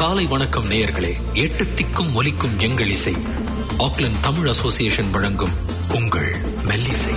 காலை வணக்கம் நேயர்களே எட்டு திக்கும் ஒலிக்கும் எங்கள் இசை ஆக்லாந்து தமிழ் அசோசியேஷன் வழங்கும் உங்கள் மெல்லிசை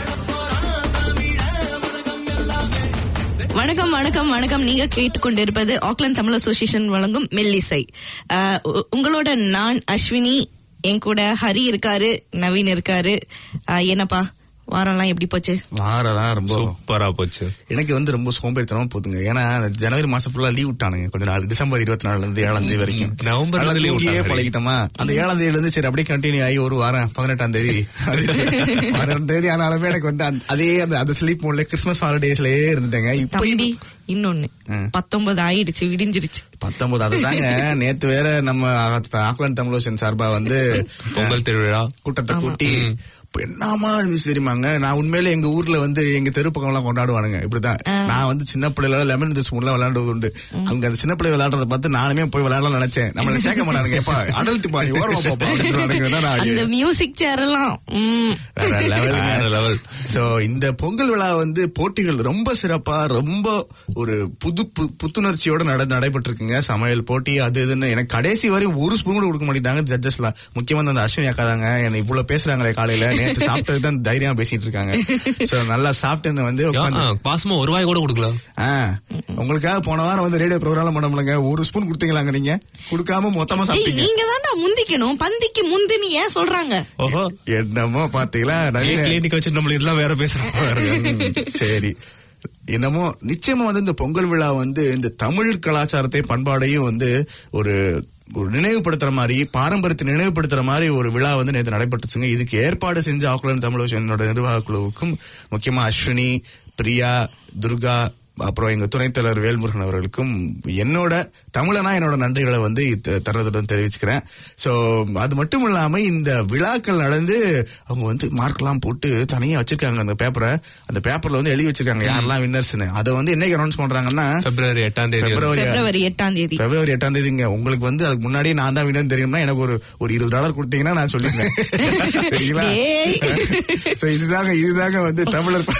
வணக்கம் வணக்கம் வணக்கம் நீங்க கேட்டுக்கொண்டிருப்பது ஆக்லாந்து தமிழ் அசோசியேஷன் வழங்கும் மெல்லிசை அஹ், உ- உங்களோட நான் அஸ்வினி என் கூட ஹரி இருக்காரு நவீன் இருக்காரு அஹ், என்னப்பா வாரம்லாம் எப்படி போச்சு வாரம்லாம் ரொம்ப சூப்பரா போச்சு எனக்கு வந்து ரொம்ப சோம்பேறித்தனமா போதுங்க ஏன்னா அந்த ஜனவரி மாசம் ஃபுல்லா லீவ் விட்டானுங்க கொஞ்ச நாள் டிசம்பர் இருபத்தி நாலுல இருந்து ஏழாம் தேதி வரைக்கும் ம், நவம்பர்ல அதனால leave தூங்கியே விட்டாங்க. பழகிட்டோமா அந்த ஏழாம் தேதியில இருந்து சரி அப்படியே கண்டினியூ ஆகி ஒரு வாரம் பதினெட்டாம் தேதி பதினெட்டாம் தேதி ஆனாலுமே எனக்கு வந்து அந்த- அதே அந்த அந்த ஸ்லீப் மோட்ல கிறிஸ்மஸ் ஹாலிடேஸ்லயே இருந்துட்டேங்க இப்ப தம்பி இன்னொன்னு ம். பத்தொன்பது ஆயிடுச்சு விடிஞ்சிருச்சு பத்தொன்பது அதுதாங்க நேத்து வேற நம்ம ஆக்லாந்து தமிழோசன் சார்பா வந்து பொங்கல் திருவிழா கூட்டத்தை கூட்டி இப்ப என்னமா இருந்துச்சு தெரியுமாங்க நான் உண்மையிலே எங்க ஊர்ல வந்து எங்க தெரு பக்கம் எல்லாம் கொண்டாடுவானுங்க இப்படிதான் நான் வந்து சின்ன பிள்ளைல லெமன் ஜூஸ் முள்ள விளையாடுவது உண்டு அங்க அந்த சின்ன பிள்ளை விளையாடுறத பார்த்து நானுமே போய் விளையாடலாம் நினைச்சேன் நம்மள சேர்க்க மாட்டானுங்க எப்பா அடல்ட் பாடி ஓரமா போப்பா அப்படின்றானுங்க. நான் அந்த மியூசிக் சேர் எல்லாம் ம், வேற level ங்க. வேற level. சோ இந்த பொங்கல் விழா வந்து போட்டிகள் ரொம்ப சிறப்பா ரொம்ப ஒரு புது பு- புத்துணர்ச்சியோட நட நடைபெற்று இருக்குங்க சமையல் போட்டி அது இதுன்னு எனக்கு கடைசி வரையும் ஒரு ஸ்பூன் கூட கொடுக்க மாட்டேங்கிறாங்க ஜட்ஜஸ்லாம் முக்கியமா அந்த அஸ்வினி அக்கா தாங்க என்ன இவ்வளவு பேசுறாங்களே காலையில நேத்து சாப்பிட்டது தான் தைரியமா பேசிட்டு இருக்காங்க சோ நல்லா சாப்பிட்டுன்னு வந்து உட்கார்ந்து- ஆ, பாசமா ஒரு வாய் கூட கொடுக்கல ஆ, உங்களுக்காக போன வாரம் வந்து ரேடியோ ப்ரோக்ராம் பண்ண முடியலங்க ஒரு ஸ்பூன் கொடுத்தீங்களாங்க நீங்க கொடுக்காம மொத்தமா ஏய், சாப்பிட்டீங்க நீங்க தான்டா முந்திக்கணும் பந்திக்கு முந்தினி ஏன் சொல்றாங்க ஓஹோ என்னமோ பாத்தீங்களா நவீன- கிளினிக் வச்சு நம்மள இதெல்லாம் வேற பேசுறோம் ம், சரி என்னமோ நிச்சயமா வந்து இந்த பொங்கல் விழா வந்து இந்த தமிழ் கலாச்சாரத்தை பண்பாடையும் வந்து ஒரு ஒரு நினைவுபடுத்துற மாதிரி பாரம்பரியத்தை நினைவுபடுத்துற மாதிரி ஒரு விழா வந்து நேற்று நடைபெற்றுச்சுங்க இதுக்கு ஏற்பாடு செஞ்ச ஆக்குலன் தமிழோசனோட நிர்வாக குழுவுக்கும் முக்கியமா அஸ்வினி பிரியா துர்கா அப்புறம் எங்க துணைத் தலைவர் வேல்முருகன் அவர்களுக்கும் என்னோட தமிழனா என்னோட நன்றிகளை வந்து இத்த- தருணத்துடன் தெரிவிச்சுக்கிறேன் சோ அது மட்டும் இல்லாம இந்த விழாக்கள் நடந்து அவங்க வந்து மார்க்லாம் போட்டு தனியா வச்சிருக்காங்க அந்த பேப்பரை அந்த பேப்பர்ல வந்து எழுதி வச்சிருக்காங்க யாரெல்லாம் வின்னர்ஸ்னு அதை வந்து என்னைக்கு அனௌன்ஸ் பண்றாங்கன்னா பிப்ரவரி எட்டாம் தேதி வந்து. பிப்ரவரி பிப்ரவரி எட்டாம் தேதி பிப்ரவரி எட்டாம் தேதிங்க உங்களுக்கு வந்து அதுக்கு முன்னாடியே நான் தான் வினர் தெரியும்னா எனக்கு ஒரு ஒரு இருபது டாலர் கொடுத்தீங்கன்னா நான் சொல்லிடுவேன் சரிங்களா ஏய். So, இதுதாங்க இதுதாங்க வந்து தமிழர்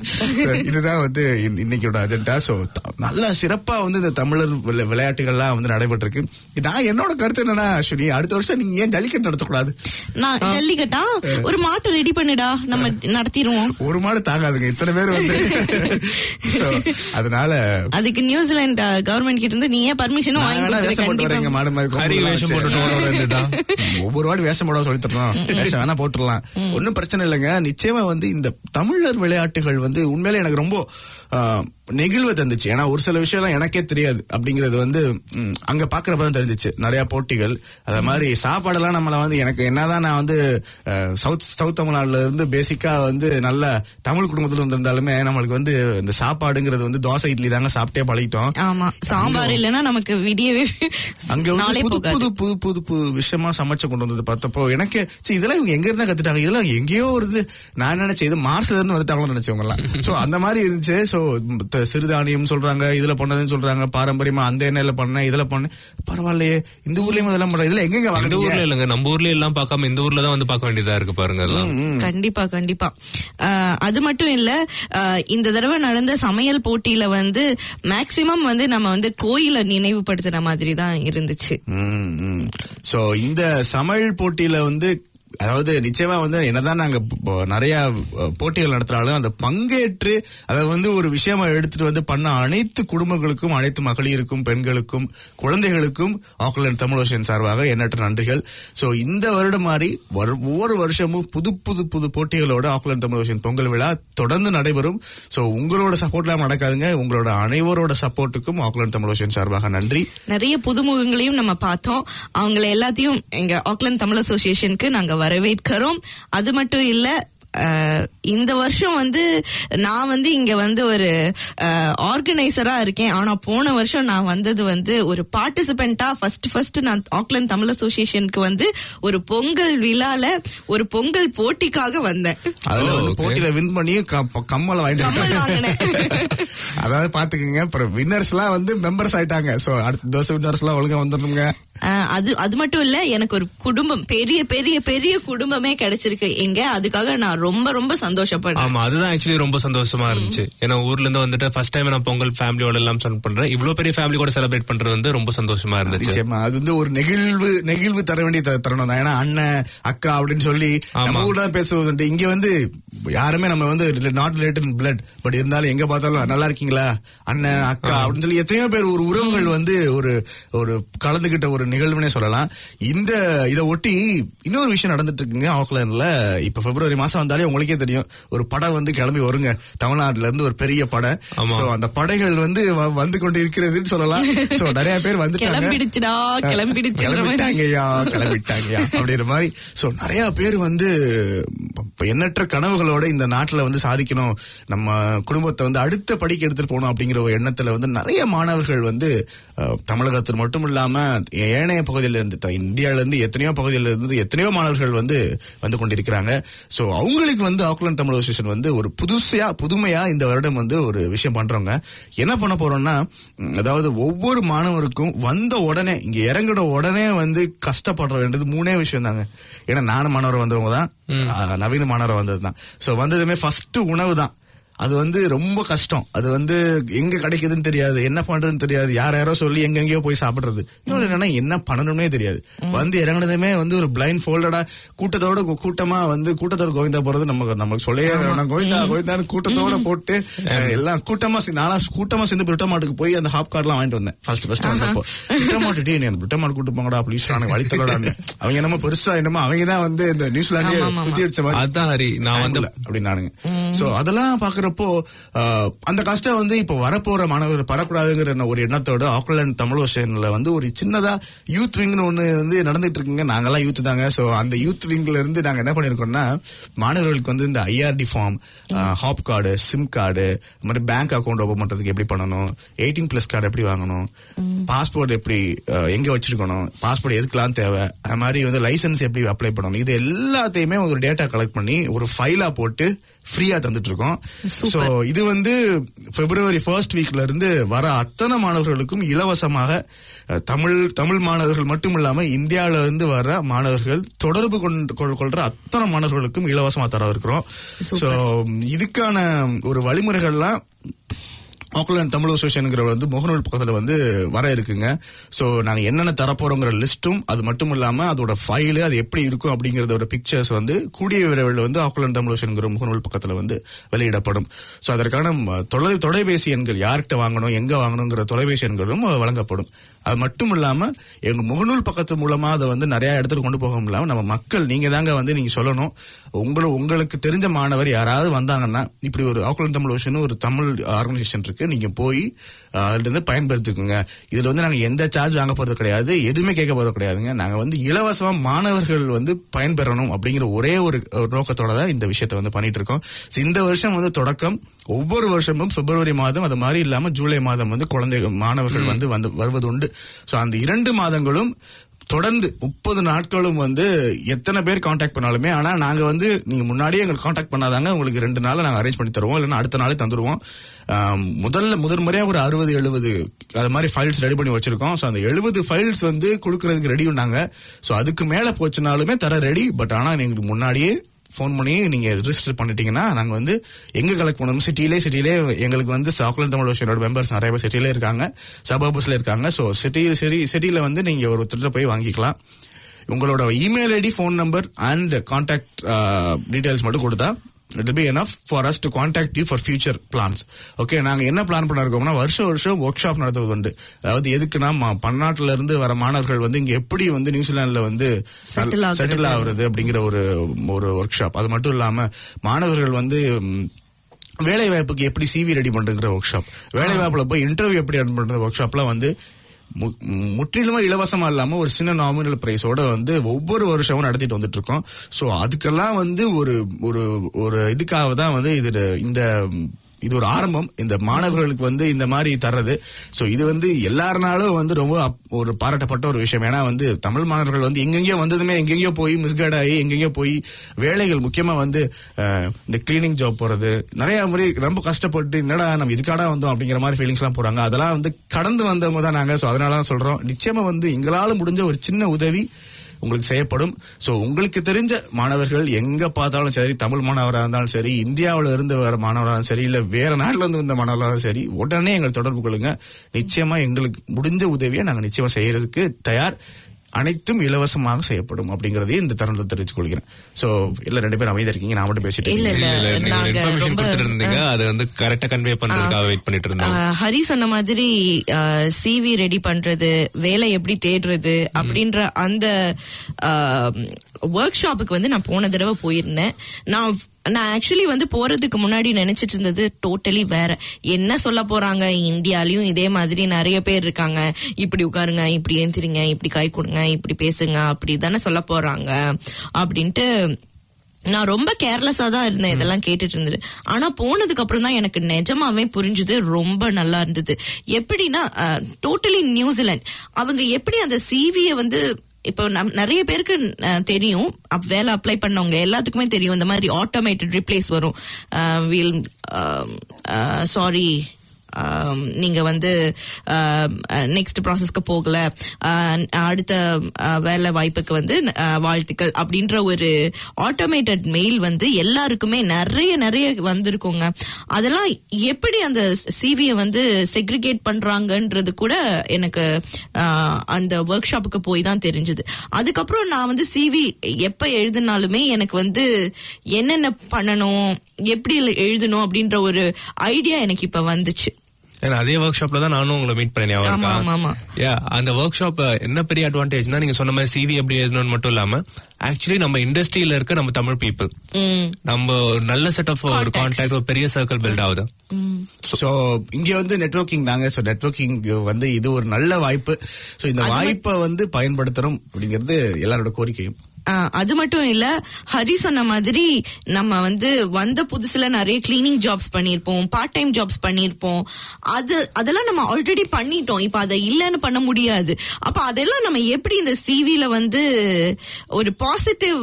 இதுதான் வந்து இன்- இன்னைக்கோட அஜெண்டா சோ நல்ல சிறப்பா வந்து இந்த தமிழர் விளை- விளையாட்டுகள்லாம் வந்து நடைபெற்றிருக்கு நான் என்னோட கருத்து என்னன்னா அஸ்வினி அடுத்த வருஷம் நீங்க ஏன் ஜல்லிக்கட்டு நடத்தக்கூடாது நான் ஜல்லிக்கட்டா ஒரு மாட்டு ரெடி பண்ணுடா நம்ம நடத்திடுவோம் ஒரு மாடு தாங்காதுங்க இத்தனை பேர் வந்து So, அதனால அதுக்கு நியூசிலாந்து கவர்மெண்ட் கிட்ட இருந்து நீ ஏன் பர்மிஷனும் நான் வாங்கி வேணா கொடுத்துரு வேஷம் போட்டு வரேங்க கண்டிப்பா மாடு மாதிரி ஹரி கொம்புலாம் வேஷம் வச்சு. போட்டுட்டு வர வேண்டியதுதான். ஒவ்வொரு வாடி வேஷம் போட சொல்லி தரணும் வேஷம் வேணா போட்டுடலாம் ஒன்னும் பிரச்சனை இல்லைங்க நிச்சயமா வந்து இந்த தமிழர் விளையாட்டுகள் வந்து உண்மையிலே எனக்கு ரொம்ப ஆ, நெகிழ்வு தந்துச்சு ஏன்னா ஒரு சில விஷயம்லாம் எனக்கே தெரியாது அப்படிங்கிறது வந்து ம், அங்க பாக்குறப்ப தான் தெரிஞ்சிச்சு நிறைய போட்டிகள் அத மாதிரி சாப்பாடெல்லாம் நம்மள வந்து எனக்கு என்னதான் நான் வந்து ஆ, சவுத் சவுத் தமிழ்நாடுல இருந்து பேசிக்கா வந்து நல்ல தமிழ் குடும்பத்துல வந்திருந்தாலுமே நம்மளுக்கு வந்து இந்த சாப்பாடுங்கிறது வந்து தோசை இட்லி தாங்க சாப்பிட்டே பழகிட்டோம் ஆமா சாம்பார் இல்லைன்னா நமக்கு விடியவே அங்க நாளே வந்து புது போகாது புது புது புது புது விஷயமா சமைச்சு கொண்டு வந்தது பார்த்தப்போ எனக்கு சீ, இதெல்லாம் இவங்க எங்க இருந்தா கத்துட்டாங்க இதெல்லாம் எங்கேயோ வருது நான் நினைச்சேன் இது மார்ஸ்ல இருந்து வந்துட்டாங்களோ நினைச்சவங்க எல்லாம் சோ அந்த மாதிரி இருந்துச்சு சோ த- சிறுதானியம் சொல்றாங்க இதுல பண்ணதுன்னு சொல்றாங்க பாரம்பரியமா அந்த எண்ணெயில பண்ண இதுல பண்ண பரவாயில்லையே இந்த ஊர்லயும் இதெல்லாம் பண்றாங்க இதுல எங்கெங்க இந்த வாங்குறீங்க ஊர்ல இல்லங்க நம்ம ஊர்ல எல்லாம் பார்க்காம இந்த ஊர்ல தான் வந்து பார்க்க வேண்டியதா இருக்கு பாருங்க எல்லாம் கண்டிப்பா கண்டிப்பா ஆஹ், அது மட்டும் இல்ல ஆஹ், இந்த தடவை நடந்த சமையல் போட்டியில வந்து மேக்சிமம் வந்து நம்ம வந்து கோயிலை நினைவுபடுத்துற மாதிரி தான் இருந்துச்சு சோ இந்த சமையல் போட்டியில வந்து அதாவது நிச்சயமா வந்து என்னதான் நாங்க ப- ப- நிறைய அஹ், போட்டிகள் நடத்தினாலும் அந்த பங்கேற்று அதை வந்து ஒரு விஷயமா எடுத்துட்டு வந்து பண்ண அனைத்து குடும்பங்களுக்கும் அனைத்து மகளிருக்கும் பெண்களுக்கும் குழந்தைகளுக்கும் ஆக்லாந்து தமிழோஷன் சார்பாக எண்ணற்ற நன்றிகள் சோ இந்த வருடம் மாதிரி வரு- ஒவ்வொரு வருஷமும் புது புது புது போட்டிகளோட ஆக்லாந்து தமிழோஷன் பொங்கல் விழா தொடர்ந்து நடைபெறும் சோ உங்களோட சப்போர்ட்லாம் நடக்காதுங்க உங்களோட அனைவரோட சப்போர்ட்டுக்கும் ஆக்லாந்து தமிழோஷன் சார்பாக நன்றி நிறைய புதுமுகங்களையும் நம்ம பார்த்தோம் அவங்கள எல்லாத்தையும் எங்க ஆக்லாந்து தமிழ் அசோசியேஷனுக்கு நாங்க வரவேற்கிறோம் அது மட்டும் இல்ல அஹ், இந்த வருஷம் வந்து நான் வந்து இங்க வந்து ஒரு ஆர்கனைசரா இருக்கேன் ஆனா போன வருஷம் நான் வந்தது வந்து ஒரு பார்ட்டிசிபெண்டா ஃபர்ஸ்ட் ஃபர்ஸ்ட் நான் ஆக்லாந்து தமிழ் அசோசியேஷனுக்கு வந்து ஒரு பொங்கல் விழால ஒரு பொங்கல் போட்டிக்காக வந்தேன் அதுல ஓ, வந்து okay. போட்டியில வின் பண்ணி க- கம்மலை வாங்கிட்டு கம்மல் வந்துட்டாங்க. வாங்கினேன் அதாவது பாத்துக்கங்க அப்புறம் வின்னர்ஸ் எல்லாம் வந்து மெம்பர்ஸ் ஆயிட்டாங்க சோ அடுத்த தோசை வின்னர்ஸ் எல்லாம் ஒழுங்கா வந்துடணுங்க ஆஹ் அது அது மட்டும் இல்ல எனக்கு ஒரு குடும்பம் பெரிய பெரிய பெரிய குடும்பமே கிடைச்சிருக்கு எங்க அதுக்காக நான் நான் ரொம்ப ரொம்ப சந்தோஷப்படுறேன் ஆமா அதுதான் ஆக்சுவலி ரொம்ப சந்தோஷமா இருந்துச்சு ஏன்னா ஊர்ல இருந்து வந்துட்டு ஃபர்ஸ்ட் டைம் நான் பொங்கல் ஃபேமிலியோட எல்லாம் செலிப்ரேட் பண்றேன் இவ்வளவு பெரிய ஃபேமிலி கூட செலிப்ரேட் பண்றது வந்து ரொம்ப சந்தோஷமா இருந்துச்சு நிச்சயமா அது வந்து ஒரு நெகிழ்வு நெகிழ்வு தர வேண்டிய த- தருணம் தான் ஏன்னா அண்ணன் அக்கா அப்படின்னு சொல்லி நம்ம ஊர்ல தான் பேசுவது உண்டு. இங்க வந்து யாருமே நம்ம வந்து நாட் ரிலேட்டட் பிளட் பட் இருந்தாலும் எங்க பார்த்தாலும் நல்லா இருக்கீங்களா அண்ணன் அக்கா அப்படின்னு சொல்லி எத்தனையோ பேர் ஒரு உறவுகள் வந்து ஒரு ஒரு கலந்துகிட்ட ஒரு நிகழ்வுனே சொல்லலாம் இந்த இதை ஒட்டி இன்னொரு விஷயம் நடந்துட்டு இருக்குங்க ஆக்லாண்ட்ல இப்ப பிப்ரவரி மாசம் வந்தாலே உங்களுக்கே தெரியும் ஒரு படம் வந்து கிளம்பி வருங்க தமிழ்நாட்டுல இருந்து ஒரு பெரிய படை ஆமா. சோ அந்த படைகள் வந்து வ- வந்து கொண்டு இருக்கிறதுன்னு சொல்லலாம் சோ நிறைய பேர் வந்துட்டாங்க கிளம்பிடுச்சுடா கிளம்பிடுச்சுன்ற மாதிரி கிளம்பிட்டாங்கய்யா கிளம்பிட்டாங்கய்யா அப்படின்ற மாதிரி சோ நிறைய பேர் வந்து இப்ப எண்ணற்ற கனவுகளோட இந்த நாட்டுல வந்து சாதிக்கணும் நம்ம குடும்பத்தை வந்து அடுத்த படிக்கு எடுத்துட்டு போகணும் அப்படிங்கிற ஒரு எண்ணத்துல வந்து நிறைய மாணவர்கள் வந்து அஹ், தமிழகத்தில் மட்டும் இல்லாம ஏனைய பகுதியில இருந்து த- இந்தியால இருந்து எத்தனையோ பகுதியில இருந்து எத்தனையோ மாணவர்கள் வந்து வந்து கொண்டிருக்கிறாங்க சோ அவங்களுக்கு வந்து ஆக்லாந்து தமிழ் அசோசியேஷன் வந்து ஒரு புதுசையா புதுமையா இந்த வருடம் வந்து ஒரு விஷயம் பண்றோங்க என்ன பண்ண போறோம்னா ம், அதாவது ஒவ்வொரு மாணவருக்கும் வந்த உடனே இங்க இறங்கின உடனே வந்து கஷ்டப்படுற வேண்டியது மூணே விஷயம் தாங்க ஏன்னா நானும் மாணவர் வந்தவங்க தான் ஆ, நவீன மாணவர் வந்தது தான் சோ வந்ததுமே ஃபர்ஸ்ட் உணவு தான் அது வந்து ரொம்ப கஷ்டம் அது வந்து எங்க கிடைக்குதுன்னு தெரியாது என்ன பண்றதுன்னு தெரியாது யார் யாரோ சொல்லி எங்கெங்கயோ போய் சாப்பிடுறது இன்னொரு என்னன்னா என்ன பண்ணணும்னே தெரியாது வந்து இறங்குனதுமே வந்து ஒரு பிளைண்ட் ஃபோல்டடா கூட்டத்தோட கூ- கூட்டமா வந்து கூட்டத்தோட கோவிந்தா போறது நமக்கு நமக்கு சொல்லவே வேணாம் கோவிந்தா கோவிந்தான்னு கூட்டத்தோட போட்டு அஹ், எல்லாம் கூட்டமா சே- நானா கூட்டமா சேர்ந்து பிரிட்டமாட்டுக்கு போய் அந்த ஹாப் கார்ட்லாம் வாங்கிட்டு வந்தேன் ஃபர்ஸ்ட் ஃபர்ஸ்ட் வந்தப்போ பிரிட்டமாட்டு டே நீ பிரிட்டமாட் கூட்டு போங்கடா ப்ளீஸ் எனக்கு வழி தரடான்னு அவங்க என்னமோ பெருசா என்னமோ அவங்க தான் வந்து இந்த நியூசிலாண்டே ஆமா, ஆமா, குத்தி அடிச்ச மாதிரி அதான் ஹரி நான் வந்து ஆங்கில அப்படின்னானுங்க சோ அதெல்லாம் பாக்குறப்போ ஆஹ், அந்த கஷ்டம் வந்து இப்ப வரப்போற மாணவர் படக்கூடாதுங்கிற என்ன ஒரு எண்ணத்தோட ஆக்லாந்து தமிழ் ஸ்டேஷன்ல வந்து ஒரு சின்னதா யூத் விங்னு ஒண்ணு வந்து நடந்துட்டு இருக்குங்க நாங்கெல்லாம் யூத் தாங்க சோ அந்த யூத் விங்ல இருந்து நாங்க என்ன பண்ணிருக்கோம்னா மாணவர்களுக்கு வந்து இந்த IRD form hop card SIM card இந்த மாதிரி பேங்க் அக்கவுண்ட் ஓபன் பண்றதுக்கு எப்படி பண்ணணும் எயிட்டீன் பிளஸ் கார்டு எப்படி வாங்கணும் பாஸ்போர்ட் எப்படி அஹ், எங்க வச்சிருக்கணும் பாஸ்போர்ட் எதுக்கெல்லாம் தேவை அது மாதிரி வந்து லைசன்ஸ் எப்படி அப்ளை பண்ணணும் இது எல்லாத்தையுமே ஒரு டேட்டா கலெக்ட் பண்ணி ஒரு ஃபைலா போட்டு ஃப்ரீயா தந்துட்டு இருக்கோம் சோ இது வந்து பிப்ரவரி ஃபர்ஸ்ட் வீக்ல இருந்து வர அத்தனை மாணவர்களுக்கும் இலவசமாக அஹ், தமிழ் தமிழ் மாணவர்கள் மட்டும் இல்லாம இந்தியாவில இருந்து வர மாணவர்கள் தொடர்பு கொண்டு கொள்- கொள்ற அத்தனை மாணவர்களுக்கும் இலவசமா தர இருக்கிறோம் சோ இதுக்கான ஒரு வழிமுறைகள்லாம் ஆக்லாந்து தமிழ் அசோசியேஷனுங்கிற வந்து முகநூல் பக்கத்துல வந்து வர இருக்குங்க சோ நாங்க என்னென்ன தரப்போறோங்கிற லிஸ்ட்டும் அது மட்டும் இல்லாம அதோட ஃபைலு அது எப்படி இருக்கும் அப்படிங்கறதோட பிக்சர்ஸ் வந்து கூடிய விரைவில் வந்து ஆக்லாந்து தமிழ் அசோசியேஷனுங்கிற முகநூல் பக்கத்துல வந்து வெளியிடப்படும் சோ அதற்கான ம, தொலை தொலைபேசி எண்கள் யார்கிட்ட வாங்கணும் எங்க வாங்கணுங்கிற தொலைபேசி எண்களும் வழங்கப்படும் அது மட்டும் இல்லாம எங்க முகநூல் பக்கத்து மூலமா அதை வந்து நிறைய இடத்துல கொண்டு போக இல்லாம நம்ம மக்கள் நீங்க தாங்க வந்து நீங்க சொல்லணும் உங்களை உங்களுக்கு தெரிஞ்ச மாணவர் யாராவது வந்தாங்கன்னா இப்படி ஒரு ஆக்குலன் தமிழ் ஓஷன் ஒரு தமிழ் ஆர்கனைசேஷன் இருக்கு நீங்க போய் அஹ், அதுல இருந்து பயன்படுத்திக்கோங்க இதுல வந்து நாங்க எந்த சார்ஜ் வாங்க போறது கிடையாது எதுவுமே கேட்க போறது கிடையாதுங்க நாங்க வந்து இலவசமா மாணவர்கள் வந்து பயன்பெறணும் அப்படிங்கிற ஒரே ஒரு ஒரு நோக்கத்தோட தான் இந்த விஷயத்தை வந்து பண்ணிட்டு இருக்கோம் So, இந்த வருஷம் வந்து தொடக்கம் ஒவ்வொரு வருஷமும் பிப்ரவரி மாதம் அது மாதிரி இல்லாம ஜூலை மாதம் வந்து குழந்தை மாணவர்கள் வந்து வந்து வருவது உண்டு சோ அந்த இரண்டு மாதங்களும் தொடர்ந்து முப்பது நாட்களும் வந்து எத்தனை பேர் காண்டாக்ட் பண்ணாலுமே ஆனா நாங்க வந்து நீங்க முன்னாடியே எங்களுக்கு காண்டாக்ட் பண்ணாதாங்க உங்களுக்கு ரெண்டு நாள் நாங்க அரேஞ்ச் பண்ணி தருவோம் இல்லைன்னா அடுத்த நாளே தந்துருவோம் ஆம், முதல்ல முதல் முறையா ஒரு அறுபது எழுபது அது மாதிரி ஃபைல்ஸ் ரெடி பண்ணி வச்சிருக்கோம் ஸோ அந்த எழுபது ஃபைல்ஸ் வந்து கொடுக்கறதுக்கு ரெடி பண்ணாங்க ஸோ அதுக்கு மேல போச்சுனாலுமே தர ரெடி பட் ஆனா எங்களுக்கு முன்னாடியே ஃபோன் பண்ணி நீங்க ரிஜிஸ்டர் பண்ணிட்டீங்கன்னா நாங்க வந்து எங்க கலெக்ட் பண்ணணும் சிட்டிலே சிட்டிலே எங்களுக்கு வந்து சாக்லேட் தமிழ் ஓஷனோட மெம்பர்ஸ் நிறைய பேர் சிட்டிலே இருக்காங்க சபர்பஸ்ல இருக்காங்க ஸோ சிட்டி சிட்டி சிட்டில வந்து நீங்க ஒரு ஒருத்தர் போய் வாங்கிக்கலாம் உங்களோட email ID phone number and contact details மட்டும் கொடுத்தா it be enough for us to contact you for future plans okay நாங்க என்ன பிளான் பண்ண இருக்கோம்னா வருஷம் வருஷம் ஒர்க் ஷாப் நடத்துவது உண்டு அதாவது எதுக்குன்னா ம- பன்னாட்டுல இருந்து வர மாணவர்கள் வந்து இங்க எப்படி வந்து நியூசிலாந்துல வந்து Settle ஆகுறது. செட்டில் ஆகுறது அப்படிங்கிற ஒரு ஒரு ஒர்க் ஷாப் அது மட்டும் இல்லாம மாணவர்கள் வந்து ம், வேலை வாய்ப்புக்கு எப்படி சிவி ரெடி பண்றதுங்கிற ஒர்க் ஷாப் வேலை வாய்ப்புல போய் இன்டர்வியூ எப்படி அட்டன் பண்றது ஒர்க் ஷாப்லாம் வந்து மு- ம், முற்றிலுமா இலவசமா இல்லாம ஒரு சின்ன நாமினல் பிரைஸோட வந்து ஒவ்வொரு வருஷமும் நடத்திட்டு வந்துட்டு இருக்கோம் சோ அதுக்கெல்லாம் வந்து ஒரு ஒரு ஒரு இதுக்காக தான் வந்து இது இந்த இது ஒரு ஆரம்பம் இந்த மாணவர்களுக்கு வந்து இந்த மாதிரி தர்றது சோ இது வந்து எல்லாருனாலும் வந்து ரொம்ப அப்- ஒரு பாராட்டப்பட்ட ஒரு விஷயம் ஏன்னா வந்து தமிழ் மாணவர்கள் வந்து எங்கெங்கயோ வந்ததுமே எங்கெங்கயோ போய் மிஸ்கைட் ஆகி எங்கெங்கயோ போய் வேலைகள் முக்கியமா வந்து அஹ், இந்த கிளீனிங் ஜாப் போறது நிறைய முறை ரொம்ப கஷ்டப்பட்டு என்னடா நம்ம இதுக்காடா வந்தோம் அப்படிங்கிற மாதிரி ஃபீலிங்ஸ் எல்லாம் போறாங்க அதெல்லாம் வந்து கடந்து வந்தவங்க தான் நாங்க சோ அதனால தான் சொல்றோம் நிச்சயமா வந்து எங்களால முடிஞ்ச ஒரு சின்ன உதவி உங்களுக்கு செய்யப்படும் சோ உங்களுக்கு தெரிஞ்ச மாணவர்கள் எங்க பார்த்தாலும் சரி தமிழ் மாணவராக இருந்தாலும் சரி இந்தியாவுல இருந்து வர மாணவராக இருந்தாலும் சரி இல்ல வேற நாட்டுல இருந்து வந்த மாணவராக இருந்தாலும் சரி உடனே எங்களை தொடர்பு கொள்ளுங்க நிச்சயமா எங்களுக்கு முடிஞ்ச உதவியை நாங்க நிச்சயமா செய்யறதுக்கு தயார் அனைத்தும் இலவசமாக செய்யப்படும் அப்படிங்கறதையும் இந்த தருணத்தை தெரிவித்துக் கொள்கிறேன் சோ இல்ல ரெண்டு பேரும் அமைதியா இருக்கீங்க நான் மட்டும் பேசிட்டு இல்ல, இருக்கேன். இல்ல. இல்ல, இல்ல, நீங்க நாங்க இன்ஃபர்மேஷன் ரொம்ப- கொடுத்துட்டு இருந்தீங்க அது வந்து கரெக்டா கன்வே பண்றதுக்காக வெயிட் பண்ணிட்டு இருந்தோம் ஆஹ் ஹரி சொன்ன மாதிரி சிவி ரெடி பண்றது வேலை எப்படி தேடுறது அப்படின்ற அந்த ஒர்க் ஷாப்புக்கு வந்து நான் போன தடவை போயிருந்தேன் நான் நான் ஆக்சுவலி வந்து போறதுக்கு முன்னாடி நினைச்சிட்டு இருந்தது டோட்டலி வேற என்ன சொல்ல போறாங்க இந்தியாலயும் இதே மாதிரி நிறைய பேர் இருக்காங்க இப்படி உட்காருங்க இப்படி ஏந்திரிங்க இப்படி கை கொடுங்க இப்படி பேசுங்க அப்படி தானே சொல்ல போறாங்க அப்படின்ட்டு நான் ரொம்ப கேர்லெஸ்ஸா தான் இருந்தேன் இதெல்லாம் கேட்டுட்டு இருந்தது ஆனா போனதுக்கு அப்புறம் தான் எனக்கு நிஜமாவே புரிஞ்சுது ரொம்ப நல்லா இருந்தது எப்படின்னா டோட்டலி நியூசிலாந்து அவங்க எப்படி அந்த சிவிய வந்து இப்போ நம் நிறைய பேருக்கு அஹ், தெரியும் அப் வேலை அப்ளை பண்ணவங்க எல்லாத்துக்குமே தெரியும் இந்த மாதிரி ஆட்டோமேட்டட் ரிப்ளேஸ் வரும் வீல் சாரி ஆம், நீங்க வந்து நெக்ஸ்ட் ப்ராசஸ்க்கு போகல ஆஹ், அடுத்த ஆஹ், வேலை வாய்ப்புக்கு வந்து ஆஹ், வாழ்த்துக்கள் அப்படின்ற ஒரு ஆட்டோமேட்டட் மெயில் வந்து எல்லாருக்குமே நிறைய நிறைய வந்திருக்குங்க அதெல்லாம் எப்படி அந்த சிவியை வந்து செக்ரிகேட் பண்றாங்கன்றது கூட எனக்கு ஆஹ், அந்த ஒர்க் ஷாப்புக்கு போய் தான் தெரிஞ்சது அதுக்கப்புறம் நான் வந்து சிவி எப்ப எழுதினாலுமே எனக்கு வந்து என்னென்ன பண்ணணும் எப்படி எழுதணும் அப்படின்ற ஒரு ஐடியா எனக்கு இப்ப வந்துச்சு ஏன்னா அதே ஒர்க் ஷாப்ல தான் நானும் உங்களை மீட் பண்ணேன் ஞாபகம் ஆமா, இருக்கா? ஆமா, ஆமா. Yeah, அந்த ஒர்க் ஷாப் என்ன பெரிய அட்வான்டேஜ்னா நீங்க சொன்ன மாதிரி சிவி எப்படி எழுதணும்னு மட்டும் இல்லாம ஆக்சுவலி நம்ம இண்டஸ்ட்ரியில இருக்க நம்ம தமிழ் பீப்புள் ம் நம்ம ஒரு நல்ல செட் ஆஃப் ஒரு Contacts. கான்டாக்ட் ஒரு பெரிய சர்க்கிள் பில்ட் ஆகுது சோ இங்க வந்து நெட்வொர்க்கிங் தாங்க சோ நெட்வொர்க்கிங் வந்து இது ஒரு நல்ல வாய்ப்பு சோ இந்த வாய்ப்பை வந்து பயன்படுத்தணும் அப்படிங்கிறது எல்லாரோட கோரிக்கையும் ஆ, அது மட்டும் இல்ல ஹரி சொன்ன மாதிரி நம்ம வந்து வந்த புதுசுல நிறைய கிளீனிங் ஜாப்ஸ் பண்ணிருப்போம் பார்ட் டைம் ஜாப்ஸ் பண்ணிருப்போம் அது அதெல்லாம் நம்ம ஆல்ரெடி பண்ணிட்டோம் இப்ப அதை இல்லைன்னு பண்ண முடியாது அப்ப அதெல்லாம் நம்ம எப்படி இந்த சிவில வந்து ஒரு பாசிட்டிவ்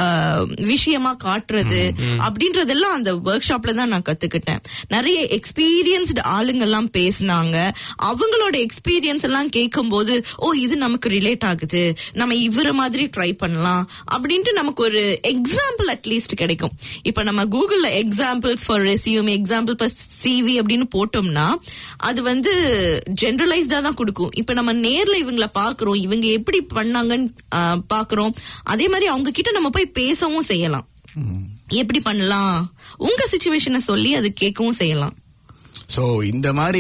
விஷயமா காட்டுறது அப்படின்றதெல்லாம் அந்த ஒர்க் ஷாப்ல தான் நான் கத்துக்கிட்டேன் நிறைய எக்ஸ்பீரியன்ஸ்டு ஆளுங்க எல்லாம் பேசினாங்க அவங்களோட எக்ஸ்பீரியன்ஸ் எல்லாம் கேட்கும்போது ஓ இது நமக்கு ரிலேட் ஆகுது நம்ம இவர மாதிரி ட்ரை பண்ணலாம் அப்படின்ட்டு நமக்கு ஒரு எக்ஸாம்பிள் அட்லீஸ்ட் கிடைக்கும் இப்ப நம்ம கூகுள்ல examples for resume example for CV அப்படின்னு போட்டோம்னா அது வந்து ஜென்ரலைஸ்டா தான் கொடுக்கும் இப்ப நம்ம நேர்ல இவங்கள பாக்குறோம் இவங்க எப்படி பண்ணாங்கன்னு ஆ, பாக்குறோம் அதே மாதிரி அவங்க கிட்ட நம்ம போய் பேசவும் செய்யலாம் எப்படி பண்ணலாம் உங்க சுச்சுவேஷனை சொல்லி அது கேட்கவும் செய்யலாம் சோ இந்த மாதிரி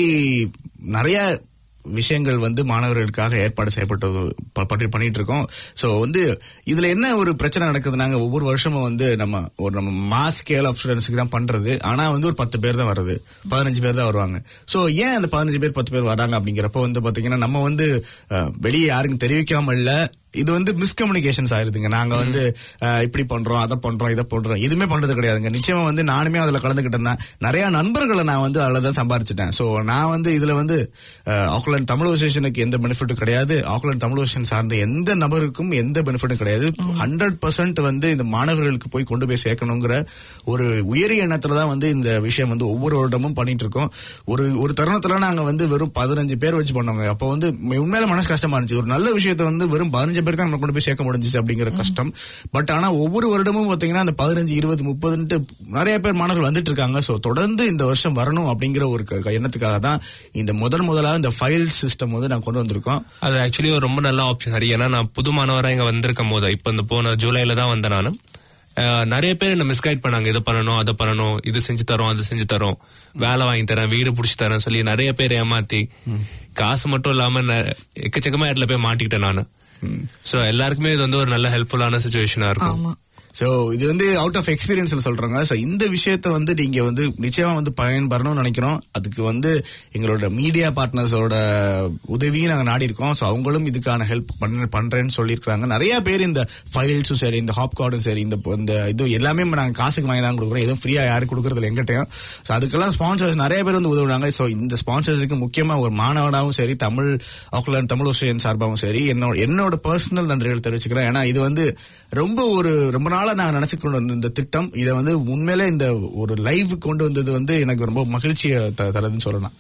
நிறைய விஷயங்கள் வந்து மாணவர்களுக்காக ஏற்பாடு செய்யப்பட்டது ப- பற்றி பண்ணிட்டு இருக்கோம் சோ வந்து இதுல என்ன ஒரு பிரச்சனை நடக்குது நாங்க ஒவ்வொரு வருஷமும் வந்து நம்ம ஒரு நம்ம மாஸ் ஸ்கேல் ஆஃப் ஸ்டூடெண்ட்ஸ்க்கு தான் பண்றது ஆனா வந்து ஒரு பத்து பேர் தான் வருது பதினஞ்சு பேர் தான் வருவாங்க சோ ஏன் அந்த பதினஞ்சு பேர் பத்து பேர் வராங்க அப்படிங்கிறப்ப வந்து பாத்தீங்கன்னா நம்ம வந்து அஹ், வெளியே யாருக்கும் தெரிவிக்காம இல்ல இது வந்து மிஸ்கம்யூனிகேஷன்ஸ் ஆயிருதுங்க நாங்க வந்து அஹ், இப்படி பண்றோம் அதை பண்றோம் இதை பண்றோம் எதுவுமே பண்றது கிடையாதுங்க நிச்சயமா வந்து நானுமே அதுல கலந்துகிட்டு இருந்தேன் நிறைய நண்பர்களை நான் வந்து அதுல தான் சம்பாரிச்சிட்டேன் சோ நான் வந்து இதுல வந்து அஹ், ஆக்லாந்து தமிழ் அசோசியேஷனுக்கு எந்த பெனிஃபிட்டும் கிடையாது ஆக்லாந்து தமிழ் அசோசியேஷன் சார்ந்த எந்த நபருக்கும் எந்த பெனிஃபிட்டும் கிடையாது ஹண்ட்ரட் பர்சன்ட் வந்து இந்த மாணவர்களுக்கு போய் கொண்டு போய் சேர்க்கணுங்கிற ஒரு உயரிய எண்ணத்துல தான் வந்து இந்த விஷயம் வந்து ஒவ்வொரு வருடமும் பண்ணிட்டு இருக்கோம் ஒரு ஒரு தருணத்துல நாங்க வந்து வெறும் பதினஞ்சு பேர் வச்சு பண்ணோங்க அப்போ வந்து உண்மையில மனசு கஷ்டமா இருந்துச்சு ஒரு நல்ல விஷயத்தை வந்து வெறும் பதினஞ்சு பேர் தான் நம்ம கொண்டு போய் சேர்க்க முடிஞ்சிச்சு அப்படிங்கிற கஷ்டம் பட் ஆனா ஒவ்வொரு வருடமும் பாத்தீங்கன்னா அந்த பதினஞ்சு இருபது முப்பதுன்ட்டு நிறைய பேர் மாணவர்கள் வந்துட்டு இருக்காங்க சோ தொடர்ந்து இந்த வருஷம் வரணும் அப்படிங்கிற ஒரு க- க- எண்ணத்துக்காக தான் இந்த முதல் முதலா இந்த ஃபைல் சிஸ்டம் வந்து நான் கொண்டு வந்திருக்கோம் அது ஆக்சுவலி ஒரு ரொம்ப நல்ல ஆப்ஷன் சரி ஏன்னா நான் புது மாணவரா இங்க வந்திருக்கும் போது இப்ப இந்த போன ஜூலைல தான் வந்தேன் நானு அஹ், நிறைய பேர் என்ன மிஸ்கைட் பண்ணாங்க இதை பண்ணணும் அதை பண்ணணும் இது செஞ்சு தரோம் அது செஞ்சு தரோம் வேலை வாங்கி தரேன் வீடு புடிச்சு தரேன் சொல்லி நிறைய பேர் ஏமாத்தி காசு மட்டும் இல்லாம ந- எக்கச்சக்கமா இடத்துல போய் மாட்டிக்கிட்டேன் நானு சோ எல்லாருக்குமே இது வந்து ஒரு நல்ல ஹெல்ப்ஃபுல்லான சுச்சுவேஷனா இருக்கும் ஆமா சோ இது வந்து அவுட் ஆஃப் எக்ஸ்பீரியன்ஸ்ல சொல்றாங்க சோ இந்த விஷயத்த வந்து நீங்க வந்து நிச்சயமா வந்து பயன்பெறணும்னு நினைக்கிறோம் அதுக்கு வந்து எங்களோட மீடியா பார்ட்னர்ஸோட உதவியும் நாங்க நாடி இருக்கோம் சோ அவங்களும் இதுக்கான ஹெல்ப் பண்ண பண்றேன்னு சொல்லியிருக்காங்க நிறைய பேர் இந்த ஃபைல்ஸும் சரி இந்த ஹாப் கார்டும் சரி இந்த இந்த இது எல்லாமே நாங்க காசுக்கு வாங்கி தான் கொடுக்குறோம் எதுவும் ஃப்ரீயா யாரும் கொடுக்கறதில்ல எங்கிட்டயும் சோ அதுக்கெல்லாம் ஸ்பான்சர்ஸ் நிறைய பேர் வந்து உதவுறாங்க சோ இந்த ஸ்பான்சர்ஸுக்கு முக்கியமா ஒரு மாணவனாவும் சரி தமிழ் ஆக்லாந்து தமிழ் ஓசியன் சார்பாகவும் சரி என்னோட என்னோட பர்சனல் நன்றிகள் தெரிவிச்சுக்கிறேன் ஏன்னா இது வந்து ரொம்ப ஒரு ரொம்ப நாளா நான் நினைச்சு கொண்டு வந்த இந்த திட்டம் இதை வந்து உண்மையிலே இந்த ஒரு லைவ் கொண்டு வந்தது வந்து எனக்கு ரொம்ப மகிழ்ச்சியை த- தருதுன்னு சொல்லலாம்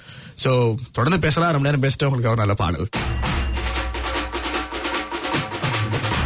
சோ தொடர்ந்து பேசலாம் ரொம்ப நேரம் பேசிட்டு உங்களுக்கு ஒரு நல்ல பாடல்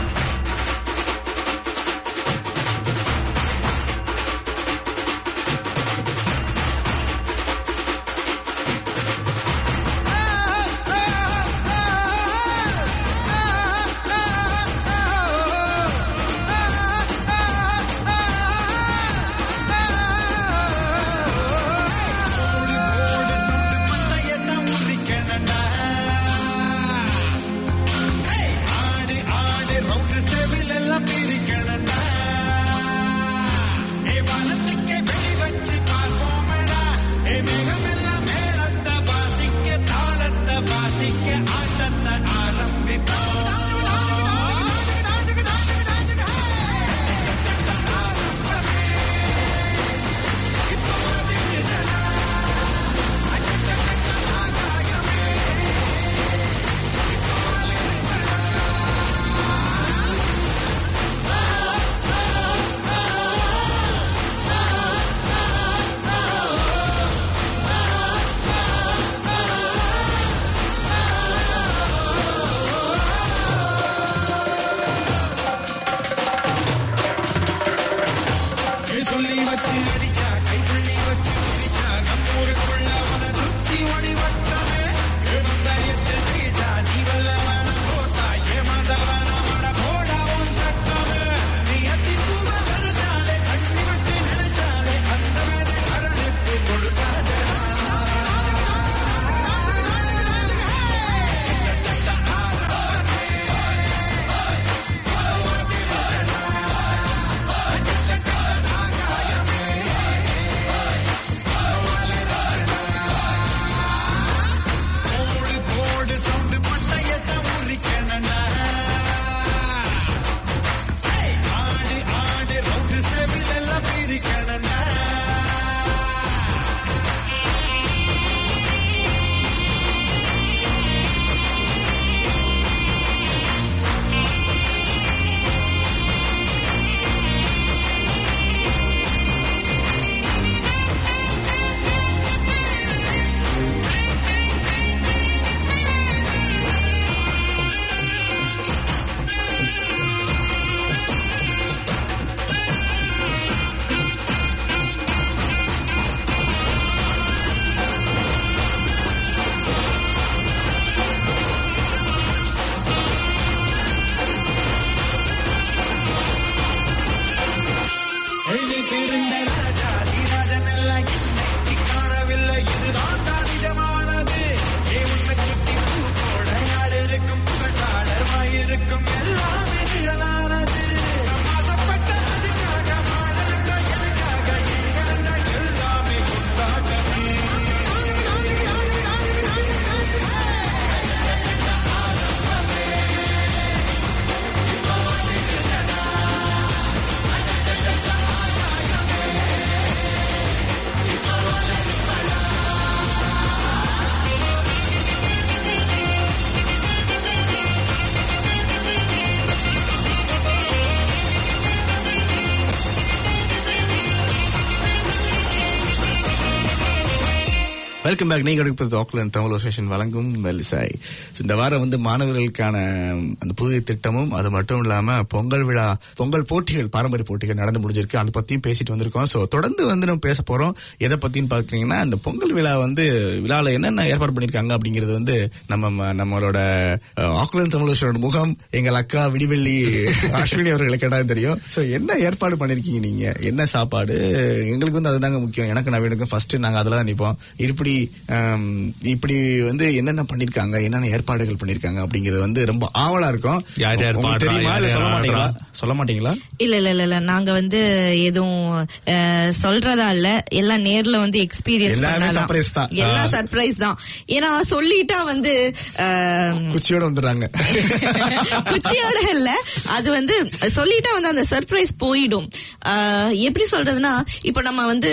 வெல்கம் பேக் நீங்க எடுப்பது ஆக்லாந்து தமிழ் அசோசியேஷன் வழங்கும் மெல்லிசாய் So, இந்த வாரம் வந்து மாணவர்களுக்கான அந்த புதிய திட்டமும் அது மட்டும் இல்லாம பொங்கல் விழா பொங்கல் போட்டிகள் பாரம்பரிய போட்டிகள் நடந்து முடிஞ்சிருக்கு அதை பத்தியும் பேசிட்டு வந்திருக்கோம் சோ தொடர்ந்து வந்து நம்ம பேச போறோம் எதை பத்தின்னு பாத்தீங்கன்னா இந்த பொங்கல் விழா வந்து விழால என்னென்ன ஏற்பாடு பண்ணிருக்காங்க அப்படிங்கிறது வந்து நம்ம ம- நம்மளோட அஹ், ஆக்லாந்து தமிழ் அசோசியேஷன் முகம் எங்கள் அக்கா விடிவெள்ளி அஸ்வினி அவர்களுக்கு கேட்டா தெரியும் சோ என்ன ஏற்பாடு பண்ணிருக்கீங்க நீங்க என்ன சாப்பாடு எங்களுக்கு வந்து அதுதாங்க முக்கியம் எனக்கு நவீனுக்கும் ஃபர்ஸ்ட் நாங்க அதுல தான் நிப்போம் இப்படி ஆம், இப்படி வந்து என்னென்ன பண்ணிருக்காங்க என்னென்ன ஏற்பாடுகள் பண்ணிருக்காங்க அப்படிங்கிறது வந்து ரொம்ப ஆவலா இருக்கும் யார் யார் உங்களுக்கு பாடுறா, தெரியுமா இல்ல யார் சொல்ல யார் மாட்டீங்களா ஆடுறா? சொல்ல மாட்டீங்களா இல்ல இல்ல இல்ல இல்ல நாங்க வந்து எதுவும் அஹ், சொல்றதா இல்ல எல்லாம் நேர்ல வந்து எக்ஸ்பீரியன்ஸ் எல்லாமே surprise தான். எல்லாம் ஆ. சர்ப்ரைஸ் தான் ஏன்னா சொல்லிட்டா வந்து அஹ், குச்சியோட வந்துடுறாங்க குச்சியோட இல்ல அது வந்து சொல்லிட்டா வந்து அந்த சர்ப்ரைஸ் போயிடும் ஆஹ் எப்படி சொல்றதுன்னா இப்ப நம்ம வந்து